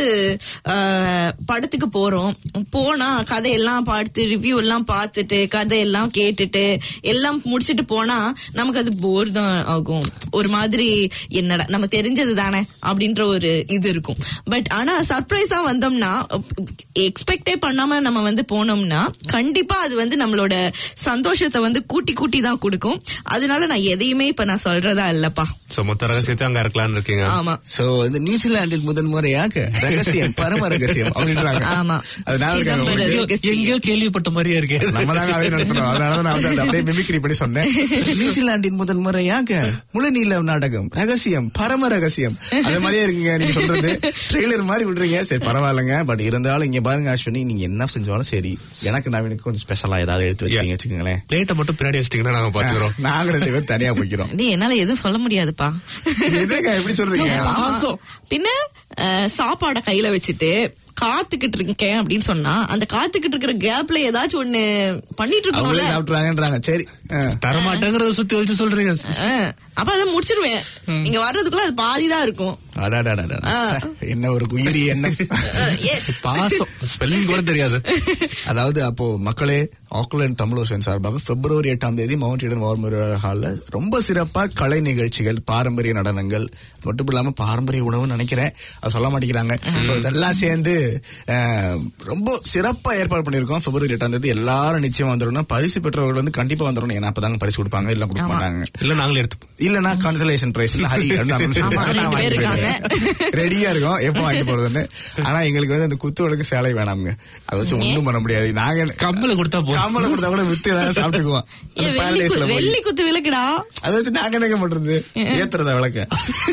ஆஹ் படத்துக்கு போறோம் போனா கதையெல்லாம் பார்த்து ரிவ்யூ எல்லாம் பார்த்துட்டு கதையெல்லாம் கேட்டுட்டு எல்லாம் முடிச்சிட்டு போனா நமக்கு அது போர் தான் ஆகும் ஒரு மாதிரி என்னடா நம்ம தெரிஞ்சது தானே அப்படின்ற ஒரு இது இருக்கும் பட் ஆனா சர்ப்ரைஸா வந்தோம்னா எக்ஸ்பெக்டே பண்ணாம நம்ம வந்து போனோம்னா கண்டிப்பா அது வந்து நம்மளோட சந்தோஷத்தை வந்து கூட்டி கூட்டி தான் கொடுக்கும் அதனால நான் எதையுமே இப்ப நான் சொல்றதா இல்லப்பா சோ மொத்த ரகசியத்தை அங்க இருக்கலாம்னு இருக்கீங்க ஆமா சோ இந்த நியூசிலாந்தில் முதன் முறையாக ரகசியம் பரம ரகசியம் அப்படின்றாங்க ஆமா. அது ஞாபகம் இருக்கா சிதம்பரம் உங்களுக்கு? ரகசியம். எங்கேயோ கேள்விப்பட்ட மாதிரியே இருக்கு நம்ம தாங்க அதே நடத்தணும் அதனால நான் வந்து அதை அப்படியே மிமிக்ரி பண்ணி சொன்னேன் நியூசிலாந்தின் முதல் முறையாக முழுநீள நாடகம் ரகசியம் பரம ரகசியம் அது மாதிரியே இருக்குங்க நீங்க சொல்றது ட்ரெய்லர் மாதிரி விடுறீங்க சரி பரவாயில்லைங்க பட் இருந்தாலும் இங்க பாருங்க அஸ்வினி நீங்க என்ன செஞ்சாலும் சரி எனக்கு நவீனுக்கு கொஞ்சம் ஸ்பெஷலா ஏதாவது எடுத்து வச்சுக்கீங்க வச்சுக்கோங்களேன் பிளேட்டை மட்டும் பின்னாடி வச்சிட்டீங்கன்னா நாங்க பாத்துக்கிறோம் நாங்க ரெண்டு பேரும் தனியா போய்க்கிறோம் நீ என்னால எதுவும் சொல்ல முடியாதுப்பா எதுங்க எப்படி சொல்றீங்க ஆமா. பின்ன அஹ், சாப்பாட கையில வச்சுட்டு காத்துக்கிட்டு இருக்கேன் அப்படின்னு சொன்னா அந்த காத்துக்கிட்டு இருக்கிற கேப்ல ஏதாச்சும் ஒண்ணு பண்ணிட்டு அவங்களே இருக்கணும்ல சாப்பிட்டுறாங்கன்றாங்க சரி ஆ. தரமாட்டேங்கிறத சுத்தி வச்சு சொல்றீங்க அஹ், அப்ப அதை முடிச்சிருவேன் நீங்க வர்றதுக்குள்ள அது பாதிதான் இருக்கும் அடாடாடாடா. ஆ. என்ன ஒரு உயிரி எண்ணம் அஹ், yes. பாசம் ஸ்பெல்லிங் கூட தெரியாது அதாவது அப்போ மக்களே ஆக்லாந்து தமிழோசன் சார்பாக பிப்ரவரி எட்டாம் தேதி மவுண்ட் ஈடன் வார் மெமோரியல் ஹால்ல ரொம்ப சிறப்பா கலை நிகழ்ச்சிகள் பாரம்பரிய நடனங்கள் மட்டும் இல்லாம பாரம்பரிய உணவு நினைக்கிறேன் அது சொல்ல மாட்டேங்கிறாங்க So, இதெல்லாம் சேர்ந்து அஹ், ரொம்ப சிறப்பா ஏற்பாடு பண்ணிருக்கோம் பிப்ரவரி எட்டாம் தேதி எல்லாரும் நிச்சயமா வந்துடணும் பரிசு பெற்றவர்கள் வந்து கண்டிப்பா வந்துடணும் ஏன்னா அப்பதாங்க பரிசு கொடுப்பாங்க இல்ல கொடுக்க ஆமா. மாட்டாங்க இல்ல நாங்களே எடுத்துப்போம் இல்லனா கன்சலேஷன் பிரைஸ் இல்ல ஹை ஆமா, ரெண்டு பேர் இருக்காங்க. ரெடியா இருக்கோம் எப்போ வாங்கி போறதுன்னு ஆனா எங்களுக்கு வந்து அந்த குத்துவளுக்கு சேலை வேணாமுங்க அதை வச்சு ஒண்ணும் பண்ண முடியாது நாங்க கம்பளை கொடுத்தா போதும். கம்பளை கொடுத்தா கூட வித்து ஏதாவது சாப்பிட்டுக்குவோம் ஏன் அந்த வெள்ளி Paradise ல கு- போய். வெள்ளி குத்து விளக்குடா அதை வச்சு நாங்க என்ன பண்றது ஏத்துறத விளக்க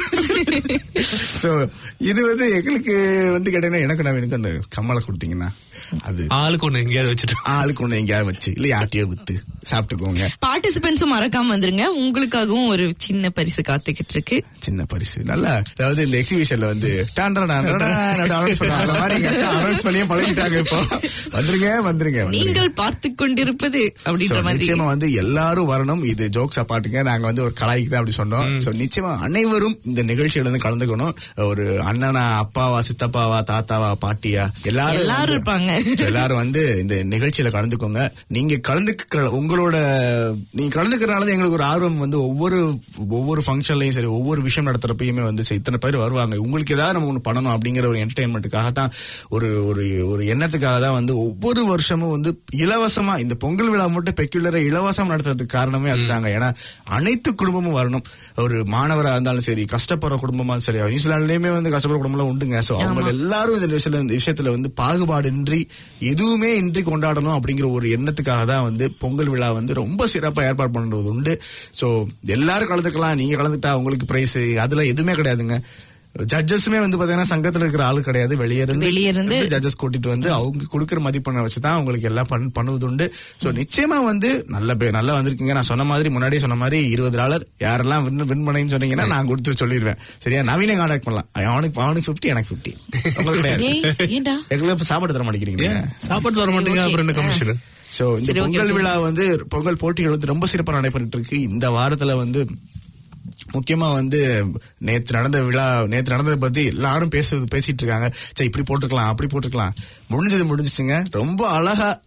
சோ இது வந்து எங்களுக்கு வந்து கேட்டீங்கன்னா எனக்கு நான் எனக்கு அந்த கம்மலை கொடுத்தீங்கன்னா அது ஆளுக்கு ஒண்ணு எங்கேயாவது வச்சுட்டு ஆளுக்கு ஒண்ணு எங்கேயாவது வச்சு இல்ல யார்ட்டையோ வித்து சாப்பிட்டுக்கோங்க பார்ட்டிசிபென்ட்ஸும் மறக்காம வந்துருங்க உங்களுக்காகவும் ஒரு சின்ன பரிசு காத்துக்கிட்டு இருக்கு சின்ன பரிசு நல்லா அதாவது இந்த எக்ஸிபிஷன்ல வந்து அனௌன்ஸ் பண்ணியே பழகிட்டாங்க இப்போ வந்துருங்க வந்துருங்க வந்துருங்க. நீங்கள் பார்த்து கொண்டிருப்பது அப்படின்ற So, மாதிரி நிச்சயமா வந்து எல்லாரும் வரணும் இது ஜோக்ஸ் பாட்டுங்க நாங்க வந்து ஒரு கலாய்க்கு தான் அப்படி சொன்னோம் சோ நிச்சயமா அனைவரும் இந்த நிகழ்ச்சியில வந்து கலந்துக்கணும் ஒரு அண்ணனா அப்பாவா சித்தப்பாவா தாத்தாவா பாட்டியா எல்லாரும் எல்லாரும் வந்து- இருப்பாங்க. So, எல்லாரும் வந்து இந்த நிகழ்ச்சியில கலந்துக்கோங்க நீங்க கலந்துக்க உங்களோட நீங்க கலந்துக்கிறனால தான் எங்களுக்கு ஒரு ஆர்வம் வந்து ஒவ்வொரு ஒவ்வொரு ஃபங்க்ஷன்லயும் சரி ஒவ்வொரு விஷயம் நடத்துறப்பயுமே வந்து சரி, இத்தனை பேர் வருவாங்க உங்களுக்கு ஏதாவது நம்ம ஒண்ணு பண்ணணும் அப்படிங்கிற ஒரு என்டர்டைன்மெண்ட்டுக்காக தான் ஒரு ஒரு ஒரு எண்ணத்துக்காக தான் வந்து ஒவ்வொரு வருஷமும் வந்து இலவசமா இந்த பொங்கல் விழா மட்டும் பெக்குலரா இலவசம் நடத்துறதுக்கு காரணமே அதுதாங்க ஏன்னா அனைத்து குடும்பமும் வரணும் ஒரு மாணவரா இருந்தாலும் சரி கஷ்டப்படுற குடும்பமா சரி நியூசிலாந்துலயுமே வந்து கஷ்டப்படுற குடும்பம்லாம் உண்டுங்க சோ அவங்க எல்லாரும் இந்த விஷயத்துல இந்த விஷயத்துல வந்து பாகுபாடின்றி எதுவுமே இன்றி கொண்டாடணும் அப்படிங்கிற ஒரு எண்ணத்துக்காக தான் வந்து பொங்கல் விழா வந்து ரொம்ப சிறப்பா ஏற்பாடு பண்றது உண்டு சோ எல்லாரும் கலந்துக்கலாம் நீங்க கலந்துட்டா உங்களுக்கு பிரைஸ் அதெல்லாம் எதுவுமே கிடையாதுங்க ஜட்ஜஸுமே வந்து பாத்தீங்கன்னா சங்கத்துல இருக்கிற ஆளு கிடையாது வெளியே இருந்து வெளிய இருந்து ஜட்ஜஸ் கூட்டிட்டு வந்து அவங்க கொடுக்கிற மதிப்பெண்ணை வச்சு தான் உங்களுக்கு எல்லாம் பண்ண பண்ணுவது உண்டு சோ நிச்சயமா வந்து நல்ல பே நல்லா வந்திருக்கீங்க நான் சொன்ன மாதிரி முன்னாடியே சொன்ன மாதிரி இருபது டாலர் யாரெல்லாம் வின் வின் பண்ணீங்கன்னு சொன்னீங்கன்னா நான் கொடுத்து சொல்லிடுவேன் சரியா நவீன கான்டாக்ட் பண்ணலாம் அவனுக்கு அவனுக்கு பிப்டி எனக்கு பிப்டி உங்களுக்கு கிடையாது ஏய், ஏன்டா எங்களுக்கு இப்ப சாப்பாடு தர மாட்டேங்கிறீங்க சாப்பாட்டு வர மாட்டேங்க Okay. அப்புறம் என்ன கமிஷன் சோ இந்த சரி, okay, பொங்கல் okay. விழா வந்து பொங்கல் போட்டிகள் வந்து ரொம்ப சிறப்பா நடைபெற்று இருக்கு இந்த வாரத்துல வந்து முக்கியமா வந்து நேத்து நடந்த விழா நேத்து நடந்ததை பத்தி எல்லாரும் பேசுறது பேசிட்டு இருக்காங்க சரி இப்படி போட்டுக்கலாம் அப்படி போட்டுக்கலாம் முடிஞ்சது முடிஞ்சுச்சுங்க ரொம்ப அழகா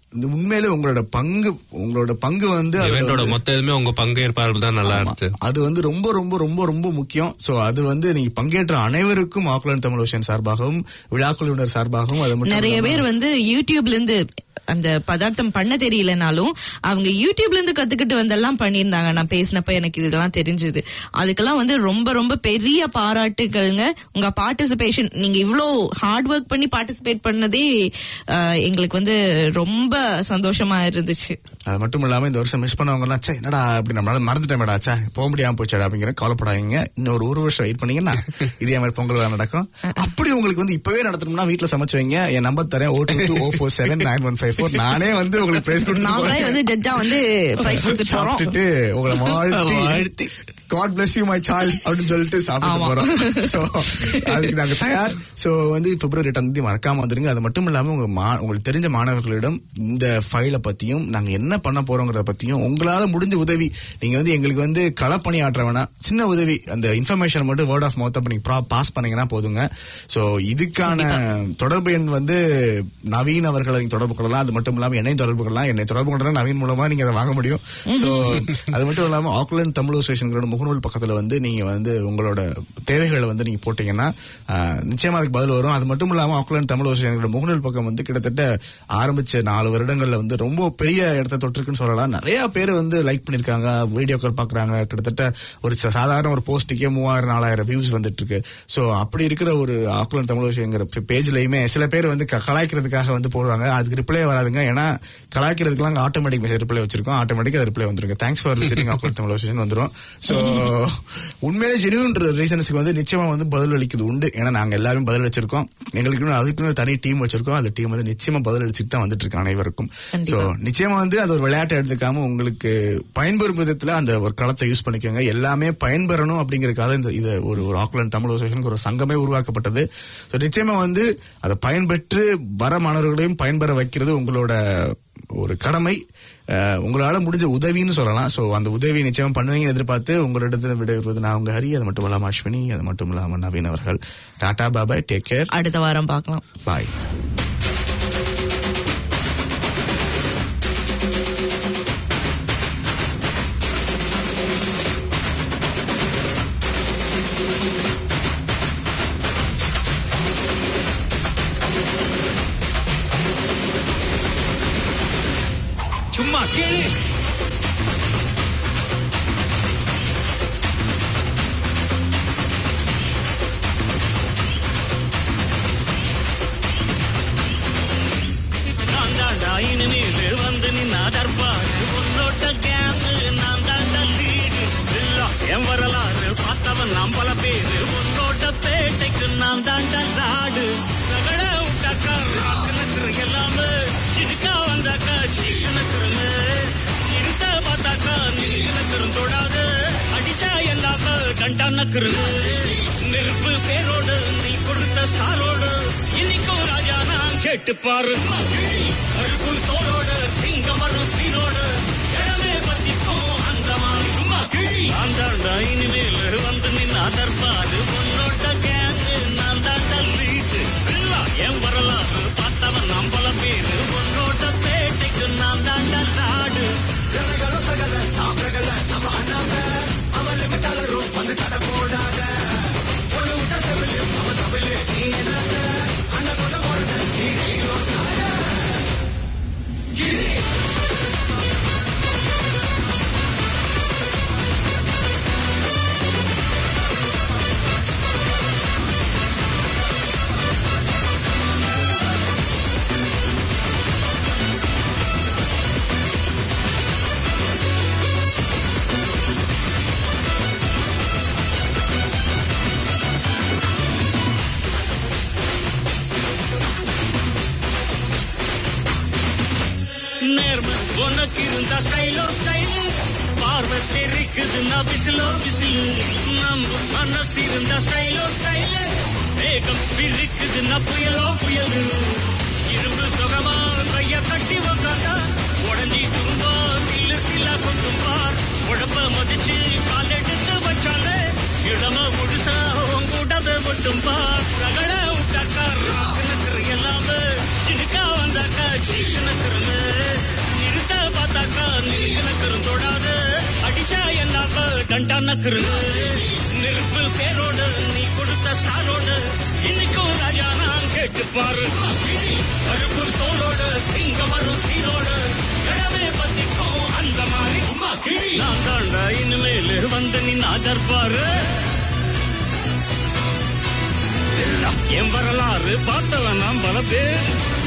உண்மையிலே உங்களோட பங்கு உங்களோட பங்கு வந்து அதுல இவெண்டோட வந்து- மொத்த இதுமே உங்க பங்கேற்பாளர்கள் தான் நல்லா இருந்துச்சு அது வந்து ரொம்ப ரொம்ப ரொம்ப ரொம்ப முக்கியம் சோ அது வந்து நீங்க பங்கேற்ற அனைவருக்கும் ஆக்லாந்து தமிழ் ஓஷன் சார்பாகவும் விழாக்குழுவினர் சார்பாகவும் அது மட்டும் நிறைய இல்லாம- பேர் வந்து யூடியூப்ல இருந்து அந்த பதார்த்தம் பண்ண தெரியலனாலும் அவங்க யூடியூப்ல இருந்து கத்துக்கிட்டு வந்தெல்லாம் பண்ணியிருந்தாங்க நான் பேசினப்ப எனக்கு இதெல்லாம் தெரிஞ்சது அதுக்கெல்லாம் வந்து ரொம்ப ரொம்ப பெரிய பாராட்டுகள்ங்க உங்க பார்ட்டிசிபேஷன் நீங்க இவ்ளோ ஹார்ட் ஒர்க் பண்ணி பார்ட்டிசிபேட் பண்ணதே அஹ், எங்களுக்கு வந்து ரொம்ப சந்தோஷமா இருந்துச்சு அது மட்டும் இல்லாம இந்த வருஷம் மிஸ் பண்ணவங்க எல்லாம் "ச்சே, என்னடா அப்படி நம்மளால மறந்துட்டேன் ச்சே போக முடியாம போச்சடா அப்படிங்கிற கவலைப்படாதீங்க இன்னொரு ஒரு வருஷம் வெயிட் பண்ணீங்கன்னா இதே மாதிரி பொங்கல் விழா நடக்கும் அப்படி உங்களுக்கு வந்து இப்பவே நடத்தணும்னா வீட்டுல சமைச்சு வைங்க என் நம்பர் தரேன் O two O four seven nine one five four நானே வந்து உங்களுக்கு பிரைஸ் நாங்களே வந்து கொடுத்து ஜட்ஜா வந்து பிரைஸ் கொடுத்துட்டு வரோம் சாப்பிட்டுட்டு உங்களை வாழ்த்தி வாழ்த்தி. God bless you my child அப்படின்னு சொல்லிட்டு சாப்பிட்டு ஆமா. போறோம் சோ அதுக்கு நாங்க தயார் சோ வந்து பிப்ரவரி எட்டாம் தேதி மறக்காம வந்துருங்க அது மட்டும் இல்லாம உங்க மா- உங்களுக்கு தெரிஞ்ச மாணவர்களிடம் இந்த ஃபைலை பத்தியும் நாங்க என்ன பண்ண போறோங்கிறத பத்தியும் உங்களால முடிஞ்ச உதவி நீங்க வந்து எங்களுக்கு வந்து களப்பணி ஆற்ற வேணாம் சின்ன உதவி அந்த இன்ஃபர்மேஷன் மட்டும் வேர்ட் ஆஃப் மவுத் அப்ப நீங்க பாஸ் பண்ணீங்கன்னா போதுங்க சோ இதுக்கான தொடர்பு எண் வந்து நவீன் அவர்களை நீங்க தொடர்பு கொள்ளலாம் அது மட்டும் இல்லாம என்னையும் தொடர்பு கொள்ளலாம் என்னை தொடர்பு கொண்டா நவீன் மூலமா நீங்க அதை வாங்க முடியும் சோ அது மட்டும் இல்லாம ஆக்லாந்து தமிழ் அசோசியேஷன் முகநூல் பக்கத்துல வந்து நீங்க வந்து உங்களோட தேவைகளை வந்து நீங்க போட்டீங்கன்னா ஆஹ், நிச்சயமா அதுக்கு பதில் வரும் அது மட்டும் இல்லாம ஆக்லாந்து தமிழ் அசோசியேஷன் முகநூல் பக்கம் வந்து கிட்டத்தட்ட ஆரம்பிச்ச நாலு வருடங்கள்ல வந்து ரொம்ப பெரிய இடத்த தொட்டிருக்குன்னு சொல்லலாம் நிறைய பேர் வந்து லைக் பண்ணிருக்காங்க வீடியோக்கள் பாக்குறாங்க கிட்டத்தட்ட ஒரு ச- சாதாரண ஒரு போஸ்ட்டுக்கே மூவாயிரம் நாலாயிரம் வியூஸ் வந்துட்டு இருக்கு சோ அப்படி இருக்கிற ஒரு ஆக்லாந்து தமிழ் விஷயங்கிற பேஜ்லயுமே சில பேர் வந்து க- கலாய்க்கிறதுக்காக வந்து போடுவாங்க அதுக்கு ரிப்ளை வராதுங்க ஏன்னா கலாய்க்கிறதுக்குலாம் ஆட்டோமேட்டிக் மெசேஜ் ரிப்ளை வச்சிருக்கோம் ஆட்டோமேட்டிக் ரிப்ளை வந்துருங்க thanks for visiting Auckland Tamil association வந்துரும் சோ உண்மையிலே ஜெனியூன் ரீசன்ஸ்க்கு வந்து நிச்சயமா வந்து பதில் அளிக்குது உண்டு ஏன்னா நாங்க எல்லாரும் பதில் வச்சிருக்கோம் எங்களுக்கு அதுக்குன்னு தனி டீம் வச்சிருக்கோம் அந்த டீம் வந்து நிச்சயமா பதில் அளிச்சுட்டு தான் வந்துட்டு இருக்கு அனைவருக்கும் சோ நிச்சயமா வந்து அது ஒரு விளையாட்டை எடுத்துக்காம உங்களுக்கு பயன்பெறும் விதத்துல அந்த ஒரு களத்தை யூஸ் பண்ணிக்கோங்க எல்லாமே பயன்பெறணும் அப்படிங்கறதுக்காக இந்த இது ஒரு ஒரு ஆக்லாந்து தமிழ் அசோசியேஷனுக்கு ஒரு சங்கமே உருவாக்கப்பட்டது சோ நிச்சயமா வந்து அதை பயன்பெற்று வர மாணவர்களையும் பயன்பெற வைக்கிறது உங்களோட ஒரு கடமை அஹ், உங்களால முடிஞ்ச உதவின்னு சொல்லலாம் சோ அந்த உதவி நிச்சயமா பண்ணுவீங்கன்னு எதிர்பார்த்து உங்களிடத்துல விடைபெறுவது நான் உங்க ஹரி அது மட்டும் இல்லாம அஸ்வினி அது மட்டும் இல்லாம நவீன் அவர்கள் டாடா பாபாய் டேக் கேர் அடுத்த வாரம் பார்க்கலாம் பாய் சும்மா கேளு நான் தாண்டா இனிமேல் வந்து நின்னா தற்பாடு உன்னோட்ட கேங்கு நான் தாண்டா லீடு எல்லாம் என் வரலாறு பார்த்தவன் நாம் பல பேரு உன்னோட்ட பேட்டைக்கு நான் தாண்டா நாடு ரகட விட்டாக்கா ராக்கனத்துரு எல்லாமே இதுக்கா வந்தாக்கா சீக்கனத்துருங்க இருந்த பார்த்தாக்கா நீக்கனத்துரும் தொடாது அடிச்சா எல்லாம கண்டானக்குருங்க நெருப்பு பேரோடு நீ கொடுத்த ஸ்டாரோடு இன்னைக்கும் ராஜா நான் கேட்டு பாரு கருப்பு தோளோடு சிங்கம் வரும் சீரோடு இடமே பத்திக்கும் அந்த மாதிரி சும்மா கிழி நான் தாண்டா இனிமேல் வந்து நின்னா தற்பாடு உன்னோட்ட கேங்கு நான் தாண்டா லீட்டு என் வரலாறு பார்த்தவன் நாம் பல பேரு உன்னோட்ட பேட்டைக்கு நான் தாண்டா நாடு நேர்மை உனக்கு இருந்த ஸ்டைலோ ஸ்டைல் பார்வை தெரிக்குதுன்னா விசிலோ விசிலு நம்ம மனசு இருந்த ஸ்டைலோ ஸ்டைல் வேகம் பிரிக்குதுன்னா புயலோ புயலு இரும்பு சுகமா கைய கட்டி உக்காந்தா உடஞ்சி துரும்பா சில்லு சில்லா கொட்டும் பார் உடம்ப மதிச்சு கால் எடுத்து வச்சாலே இளம முழுசா உங்கூடத மட்டும் பார் ரகட விட்டாக்கா ராக்கனத்துரு எல்லாமே சினுக்கா வந்தாக்கா சீக்கிரக்கிறமே நிறுத்த பார்த்தாக்கா நீக்கினக்கிறோம் தொடாது அடிச்சா என்ன டண்டா நக்கிறமே நெருப்பு பேரோடு நீ கொடுத்த ஸ்டாரோடு இன்னைக்கும் ராஜா நான் கேட்டு பாரு கருப்பு தோளோடு சிங்கம் வரும் சீரோடு இடமே பத்திக்கும் அந்த மாதிரி நான் தாண்டா இனிமேல் வந்து நின்னா தற்பாரு என் வரலாறு பார்த்தவன் நாம் பல பேர்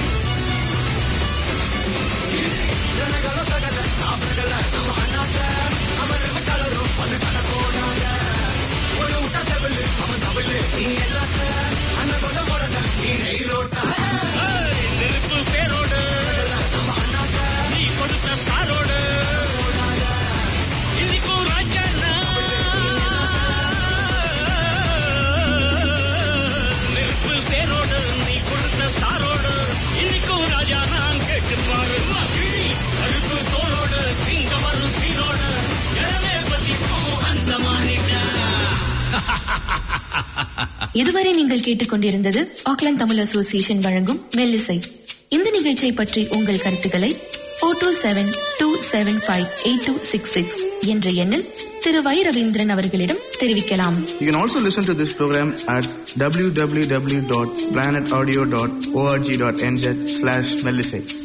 ஏய், நெருப்பு பேரோடு நீ கொடுத்த ஸ்டாரோடு இன்னைக்கும் ராஜா நெருப்பு பேரோடு நீ கொடுத்த ஸ்டாரோடு இன்னைக்கும் ராஜா நான் கேட்டு பாரு கருப்பு தோளோடு சிங்கம் வரும் சீரோடு இடமே பத்திக்கும் அந்த மாநில இதுவரை நீங்கள் கேட்டுக்கொண்டிருந்தது ஆக்லாந்து தமிழ் அசோசியேஷன் வழங்கும் மெல்லிசை இந்த நிகழ்ச்சியை பற்றி உங்கள் கருத்துக்களை O two seven two seven five eight two six six என்ற எண்ணில் திரு வை ரவீந்திரன் அவர்களிடம் தெரிவிக்கலாம் You can also listen to this program at www.planetaudio.org.nz slash Melisate.